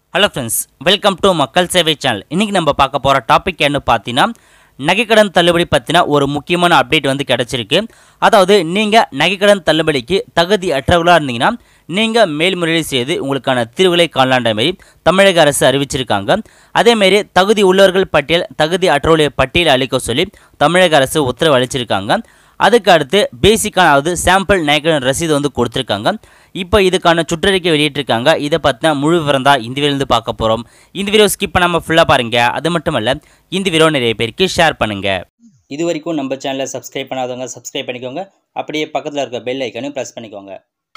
hello friends welcome to மக்கள் சேவை channel இன்றைக்கி நம்ம பார்க்க போகிற டாபிக் என்ன பார்த்தீங்கன்னா நகைக்கடன் தள்ளுபடி பற்றின ஒரு முக்கியமான அப்டேட் வந்து கிடச்சிருக்கு அதாவது நீங்கள் நகைக்கடன் தள்ளுபடிக்கு தகுதி அற்றவர்களாக இருந்தீங்கன்னா நீங்கள் மேல்முறையீடு செய்து உங்களுக்கான தீர்வுகளை காணலான்ற மாரி தமிழக அரசு அறிவிச்சிருக்காங்க அதேமாரி தகுதி உள்ளவர்கள் பட்டியல் தகுதி அற்றவர்களுடைய பட்டியலை அளிக்க சொல்லி தமிழக அரசு உத்தரவு அளிச்சிருக்காங்க அதுக்கு அடுத்து பேசிக்கான அதாவது சாம்பிள் நகைக்கடன் ரசீது வந்து கொடுத்துருக்காங்க இப்போ இதுக்கான சுற்றறிக்கை வெளியிட்டிருக்காங்க இதை பற்றின முழு விவரம் தான் இந்த வீடியோலேருந்து பார்க்க போகிறோம் இந்த வீடியோ ஸ்கிப் பண்ணாமல் ஃபுல்லாக பாருங்கள் அது மட்டும் இல்ல இந்த வீடியோ நிறைய பேருக்கு ஷேர் பண்ணுங்கள் இது வரைக்கும் நம்ம சேனலை சப்ஸ்கிரைப் பண்ணாதவங்க சப்ஸ்கிரைப் பண்ணிக்கோங்க அப்படியே பக்கத்தில் இருக்க பெல் ஐக்கனையும் ப்ரெஸ் பண்ணிக்கோங்க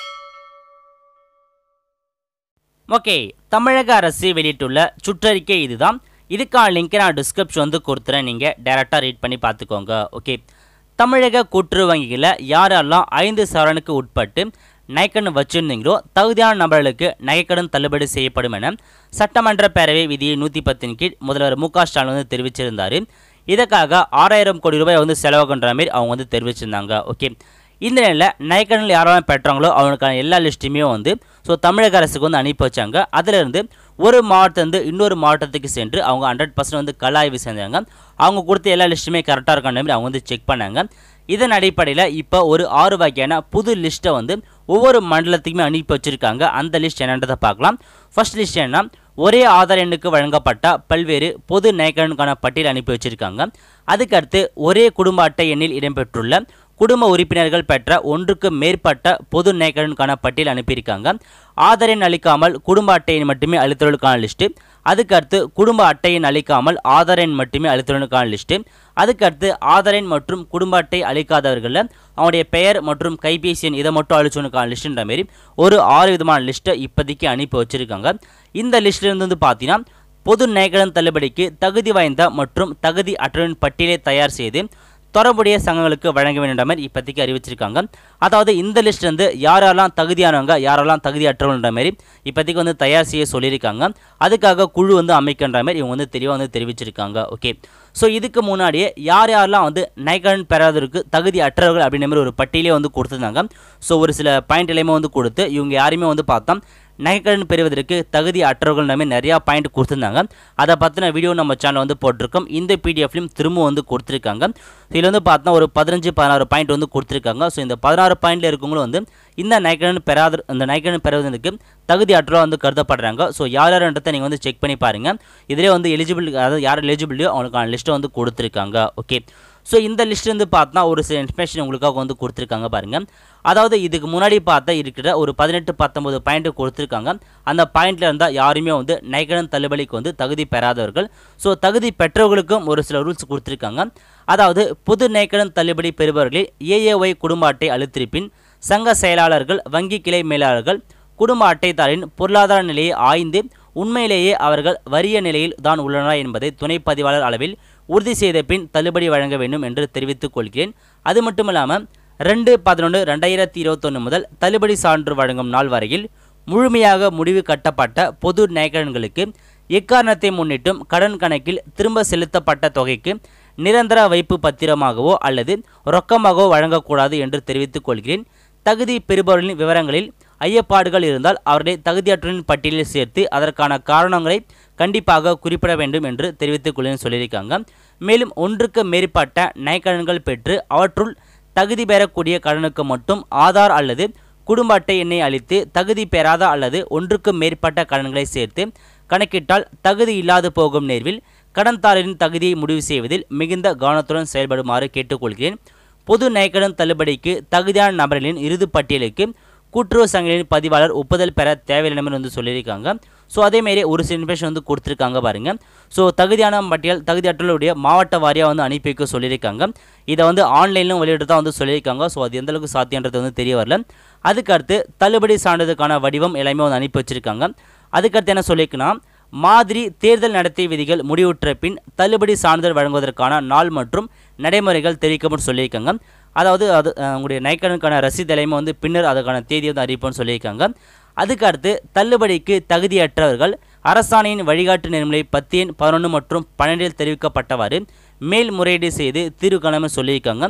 ஓகே தமிழக அரசு வெளியிட்டுள்ள சுற்றறிக்கை இதுதான் இதுக்கான லிங்கை நான் டிஸ்கிரிப்ஷன் வந்து கொடுத்துறேன் நீங்கள் டேரெக்டாக ரீட் பண்ணி பார்த்துக்கோங்க ஓகே தமிழக கூட்டுறவு வங்கிகளில் யாரெல்லாம் ஐந்து சவரனுக்கு உட்பட்டு நகைக்கடன் வச்சிருந்தீங்களோ தகுதியான நபர்களுக்கு நகைக்கடன் தள்ளுபடி செய்யப்படும் என சட்டமன்ற பேரவை விதியை நூற்றி பத்தின் கீழ் முதல்வர் மு க ஸ்டாலின் வந்து தெரிவிச்சிருந்தார் இதற்காக ஆறாயிரம் கோடி ரூபாய் வந்து செலவாகுன்ற மாதிரி அவங்க வந்து தெரிவிச்சிருந்தாங்க ஓகே இந்த நிலையில் நகைக்கடனில் யாரெல்லாம் பெற்றாங்களோ அவங்களுக்கான எல்லா லிஸ்ட்டுமே வந்து ஸோ தமிழக அரசுக்கு வந்து அனுப்பி வச்சாங்க அதிலிருந்து ஒரு மாவட்டத்திலிருந்து இன்னொரு மாவட்டத்துக்கு சென்று அவங்க ஹண்ட்ரட் பர்சன்ட் வந்து கள ஆய்வு செஞ்சாங்க அவங்க கொடுத்த எல்லா லிஸ்ட்டுமே கரெக்டாக இருக்கான மாதிரி அவங்க வந்து செக் பண்ணாங்க இதன் அடிப்படையில் இப்போ ஒரு ஆறு வகையான புது லிஸ்ட்டை வந்து ஒவ்வொரு மண்டலத்துக்குமே அனுப்பி வச்சுருக்காங்க அந்த லிஸ்ட் என்னன்றதை பார்க்கலாம் ஃபர்ஸ்ட் லிஸ்ட் என்ன ஒரே ஆதார் எண்ணுக்கு வழங்கப்பட்ட பல்வேறு பொது நகைக்கடனுக்கான பட்டியல் அனுப்பி வச்சிருக்காங்க அதுக்கடுத்து ஒரே குடும்ப அட்டை எண்ணில் இடம்பெற்றுள்ள குடும்ப உறுப்பினர்கள் பெற்ற ஒன்றுக்கு மேற்பட்ட பொது நகைக்கடனுக்கான பட்டியல் அனுப்பியிருக்காங்க ஆதார் எண் அளிக்காமல் குடும்ப அட்டையை மட்டுமே அளித்தவர்களுக்கான லிஸ்ட்டு அதுக்கடுத்து குடும்ப அட்டையின் அளிக்காமல் ஆதார் எண் மட்டுமே அளித்தவர்களுக்கான லிஸ்ட்டு அதுக்கடுத்து ஆதார் எண் மற்றும் குடும்ப அட்டை அளிக்காதவர்களில் அவனுடைய பெயர் மற்றும் கைபேசி எண் இதை மட்டும் அழிச்சவனுக்கான லிஸ்ட்டுன்ற மாரி ஒரு ஆறு விதமான லிஸ்ட்டை இப்போதைக்கு அனுப்பி வச்சுருக்காங்க இந்த லிஸ்ட்லேருந்து வந்து பார்த்தீங்கன்னா பொது நகைக்கடன் தள்ளுபடிக்கு தகுதி வாய்ந்த மற்றும் தகுதி அற்றவரின் பட்டியலை தயார் செய்து தொடர்புடைய சங்கங்களுக்கு வழங்க வேண்டிய மாதிரி இப்போதைக்கு அறிவிச்சிருக்காங்க அதாவது இந்த லிஸ்ட் வந்து யாரெல்லாம் தகுதியானவங்க யாரெல்லாம் தகுதியற்றவங்கன்ற மாதிரி இப்போதைக்கு வந்து தயார் செய்ய சொல்லியிருக்காங்க அதுக்காக குழு வந்து அமைக்கின்ற மாதிரி இவங்க வந்து தெளிவாக வந்து தெரிவிச்சிருக்காங்க ஓகே ஸோ இதுக்கு முன்னாடியே யார் யாரெல்லாம் வந்து நைகடன் பெறாதவருக்கு தகுதி அற்றவர்கள் அப்படின்ற மாதிரி ஒரு பட்டியலே வந்து கொடுத்துருந்தாங்க ஸோ ஒரு சில பாயிண்ட் எல்லாமே வந்து கொடுத்து இவங்க யாருமே வந்து பார்த்தோம் நகைக்கடன் பெறுவதற்கு தகுதி அற்றவர்கள் நம்ம நிறையா பாயிண்ட் கொடுத்துருந்தாங்க அதை பற்றின வீடியோ நம்ம சேனல் வந்து போட்டிருக்கோம் இந்த பிடிஎஃப்லையும் திரும்ப வந்து கொடுத்துருக்காங்க இதில் வந்து பார்த்தா ஒரு பதினஞ்சு பதினாறு பாயிண்ட் வந்து கொடுத்துருக்காங்க ஸோ இந்த பதினாறு பாயிண்டில் இருக்கவங்களும் வந்து இந்த நகைக்கடன் பெறாத இந்த நகைக்கடன் பெறுவதற்கு தகுதி அற்றவா வந்து கருதப்படுறாங்க ஸோ யார் யாருன்றதை நீங்கள் வந்து செக் பண்ணி பாருங்கள் இதிலே வந்து எலிஜிபிள் அதாவது யார் எலிஜிபிளியோ அவங்களுக்கான லிஸ்ட்டை வந்து கொடுத்துருக்காங்க ஓகே ஸோ இந்த லிஸ்ட் வந்து பார்த்தா ஒரு சில இன்ஃபர்மேஷன் உங்களுக்காக வந்து கொடுத்துருக்காங்க பாருங்கள் அதாவது இதுக்கு முன்னாடி பார்த்தா இருக்கிற ஒரு பதினெட்டு பத்தொம்பது பாயிண்ட் கொடுத்துருக்காங்க அந்த பாயிண்ட்ல இருந்தால் யாருமே வந்து நைகடன் தள்ளுபடிக்கு வந்து தகுதி பெறாதவர்கள் ஸோ தகுதி பெற்றவர்களுக்கும் ஒரு சில ரூல்ஸ் கொடுத்துருக்காங்க அதாவது பொது நைக்கடன் தள்ளுபடி பெறுபவர்களில் ஏஏஒய் குடும்ப அட்டை அழுத்திருப்பின் சங்க செயலாளர்கள் வங்கி கிளை மேலாளர்கள் குடும்ப அட்டைதாரின் பொருளாதார நிலையை ஆய்ந்து உண்மையிலேயே அவர்கள் வறிய நிலையில் தான் உள்ளனர் என்பதை துணை பதிவாளர் அளவில் உறுதி செய்த பின் தள்ளுபடி வழங்க வேண்டும் என்று தெரிவித்துக் கொள்கிறேன் அது மட்டுமில்லாமல் ரெண்டு பதினொன்று ரெண்டாயிரத்தி இருபத்தொன்று முதல் தள்ளுபடி சான்று வழங்கும் நாள் வரையில் முழுமையாக முடிவு கட்டப்பட்ட பொது நகைக்கடன்களுக்கு எக்காரணத்தை முன்னிட்டும் கடன் கணக்கில் திரும்ப செலுத்தப்பட்ட தொகைக்கு நிரந்தர வைப்பு பத்திரமாகவோ அல்லது ரொக்கமாகவோ வழங்கக்கூடாது என்று தெரிவித்துக் கொள்கிறேன் தகுதி பெறுபவர்களின் விவரங்களில் ஐயப்பாடுகள் இருந்தால் அவர்களை தகுதியற்றவரின் பட்டியலில் சேர்த்து அதற்கான காரணங்களை கண்டிப்பாக குறிப்பிட வேண்டும் என்று தெரிவித்துக் கொள்கிறேன் சொல்லியிருக்காங்க மேலும் ஒன்றுக்கு மேற்பட்ட நகைக்கடன்கள் பெற்று அவற்றுள் தகுதி பெறக்கூடிய கடனுக்கு மட்டும் ஆதார் அல்லது குடும்ப அட்டை எண்ணை அளித்து தகுதி பெறாத அல்லது ஒன்றுக்கு மேற்பட்ட கடன்களை சேர்த்து கணக்கிட்டால் தகுதி இல்லாது போகும் நேர்வில் கடன்தாரரின் தகுதியை முடிவு செய்வதில் மிகுந்த கவனத்துடன் செயல்படுமாறு கேட்டுக்கொள்கிறேன் பொது நகைக்கடன் தள்ளுபடிக்கு தகுதியான நபர்களின் இறுதி பட்டியலுக்கு கூட்டுறவு சங்கங்களின் பதிவாளர் ஒப்புதல் பெற தேவையில்லை வந்து சொல்லியிருக்காங்க ஸோ அதேமாரி ஒரு சில இன்ஃபர்மேஷன் வந்து கொடுத்துருக்காங்க பாருங்கள் ஸோ தகுதியான பட்டியல் தகுதியற்றவர்களுடைய மாவட்ட வாரியாக வந்து அனுப்பி வைக்க சொல்லியிருக்காங்க இதை வந்து ஆன்லைனிலும் வெளியிட்டு தான் வந்து சொல்லியிருக்காங்க ஸோ அது எந்தளவுக்கு சாத்தியன்றது வந்து தெரிய வரல அதுக்கடுத்து தள்ளுபடி சான்றிதழுக்கான வடிவம் எல்லாமே வந்து அனுப்பி வச்சுருக்காங்க அதுக்கடுத்து என்ன சொல்லியிருக்குன்னா மாதிரி தேர்தல் நடத்தை விதிகள் முடிவுற்ற பின் தள்ளுபடி சான்றிதழ் வழங்குவதற்கான நாள் மற்றும் நடைமுறைகள் தெரிவிக்கப்படும் சொல்லியிருக்காங்க அதாவது அது அஹ், உங்களுடைய நைக்கடனுக்கான ரசீது எல்லாமே வந்து பின்னர் அதுக்கான தேதியை வந்து அறிவிப்போம்னு சொல்லியிருக்காங்க அதுக்கடுத்து தள்ளுபடிக்கு தகுதியற்றவர்கள் அரசாணையின் வழிகாட்டு நெறிமுறை பத்து எண் பதினொன்று மற்றும் பன்னெண்டில் தெரிவிக்கப்பட்டவாறு மேல்முறையீடு செய்து தீர்வு காணாமல் சொல்லியிருக்காங்க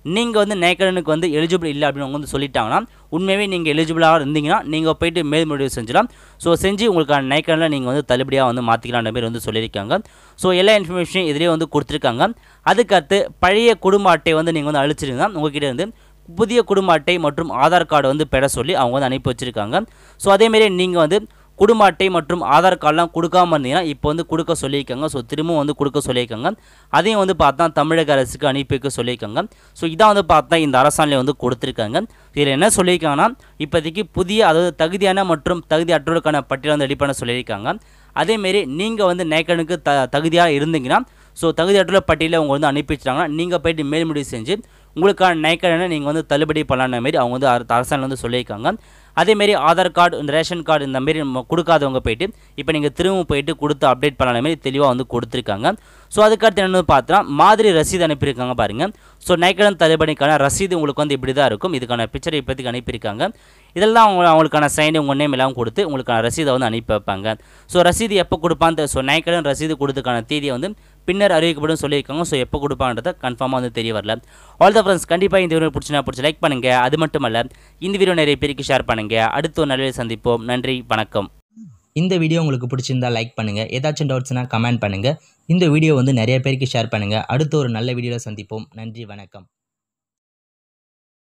நீங்கள் வந்து நேக்கடனுக்கு வந்து எலிஜிபிள் இல்லை அப்படின்னு அவங்க வந்து சொல்லிட்டாங்கன்னா உண்மையாகவே நீங்கள் எலிஜிபிளாக இருந்தீங்கன்னா நீங்கள் போயிட்டு மேல்முறையீடு செஞ்சலாம் ஸோ செஞ்சு உங்களுக்கான நேக்கடனில் நீங்கள் வந்து தள்ளுபடியாக வந்து மாற்றிக்கலான்ற மாதிரி வந்து சொல்லியிருக்காங்க ஸோ எல்லா இன்ஃபர்மேஷனையும் இதிலே வந்து கொடுத்துருக்காங்க அதுக்கடுத்து பழைய குடும்ப அட்டையை வந்து நீங்கள் வந்து அழிச்சிருந்தா உங்ககிட்ட இருந்து புதிய குடும்ப அட்டை மற்றும் ஆதார் கார்டு வந்து பெற சொல்லி அவங்க வந்து அனுப்பி வச்சுருக்காங்க ஸோ அதேமாரி நீங்கள் வந்து குடும்ப அட்டை மற்றும் ஆதார் கார்டெலாம் கொடுக்காம இருந்தீங்கன்னா இப்போ வந்து கொடுக்க சொல்லியிருக்காங்க ஸோ திரும்பவும் வந்து கொடுக்க சொல்லியிருக்காங்க அதையும் வந்து பார்த்தா தமிழக அரசுக்கு அனுப்பி வைக்க சொல்லியிருக்காங்க ஸோ இதான் வந்து பார்த்தா இந்த அரசாணையில் வந்து கொடுத்துருக்காங்க இதில் என்ன சொல்லியிருக்காங்கன்னா இப்போதைக்கு புதிய அதாவது தகுதியான மற்றும் தகுதி அற்றோருக்கான பட்டியலை வந்து ரெடி பண்ண சொல்லியிருக்காங்க அதேமாரி நீங்கள் வந்து நேக்கனுக்கு த தகுதியாக இருந்தீங்கன்னா ஸோ தகுதியற்ற பட்டியலில் அவங்க வந்து அனுப்பி வச்சிட்டாங்கன்னா நீங்கள் போயிட்டு மேல்முடிவு செஞ்சு உங்களுக்கான நேக்கடனை நீங்கள் வந்து தள்ளுபடி பண்ணலான மாரி அவங்க வந்து அர- அரசாங்கம் வந்து சொல்லியிருக்காங்க அதேமாரி ஆதார் கார்டு இந்த ரேஷன் கார்டு இந்த மாரி நம்ம கொடுக்காதவங்க போயிட்டு இப்போ நீங்கள் திரும்ப போயிட்டு கொடுத்து அப்டேட் பண்ணலான மாரி தெளிவாக வந்து கொடுத்துருக்காங்க ஸோ அதுக்கடுத்து என்ன பார்த்தா மாதிரி ரசீது அனுப்பியிருக்காங்க பாருங்கள் ஸோ நேக்கடன் தள்ளுபடிக்கான ரசீது உங்களுக்கு வந்து இப்படி தான் இருக்கும் இதுக்கான பிக்சரை இப்போதைக்கு அனுப்பியிருக்காங்க இதெல்லாம் அவங்க அவங்களுக்கான சைன் உங்கள் நேம் எல்லாம் கொடுத்து உங்களுக்கான ரசீதை வந்து அனுப்பி வைப்பாங்க ஸோ ரசீது எப்போ கொடுப்பான்னு ஸோ நேக்கடன் ரசீது கொடுத்ததுக்கான தேதியை வந்து பின்னர் அறிவிக்கப்படும் சொல்லியிருக்காங்க ஸோ எப்போ கொடுப்பான்றத கன்ஃபார்மாக வந்து தெரிய வரல ஆல் த ஃப்ரெண்ட்ஸ் கண்டிப்பாக இந்த வீடியோ பிடிச்சினா பிடிச்சி லைக் பண்ணுங்கள் அது மட்டும் அல்ல இந்த வீடியோ நிறைய பேருக்கு ஷேர் பண்ணுங்கள் அடுத்த ஒரு நல்ல சந்திப்போம் நன்றி வணக்கம் இந்த வீடியோ உங்களுக்கு பிடிச்சிருந்தா லைக் பண்ணுங்கள் ஏதாச்சும் டவுட்ஸ்னால் கமெண்ட் பண்ணுங்கள் இந்த வீடியோ வந்து நிறைய பேருக்கு ஷேர் பண்ணுங்கள் அடுத்த ஒரு நல்ல வீடியோவில் சந்திப்போம் நன்றி வணக்கம்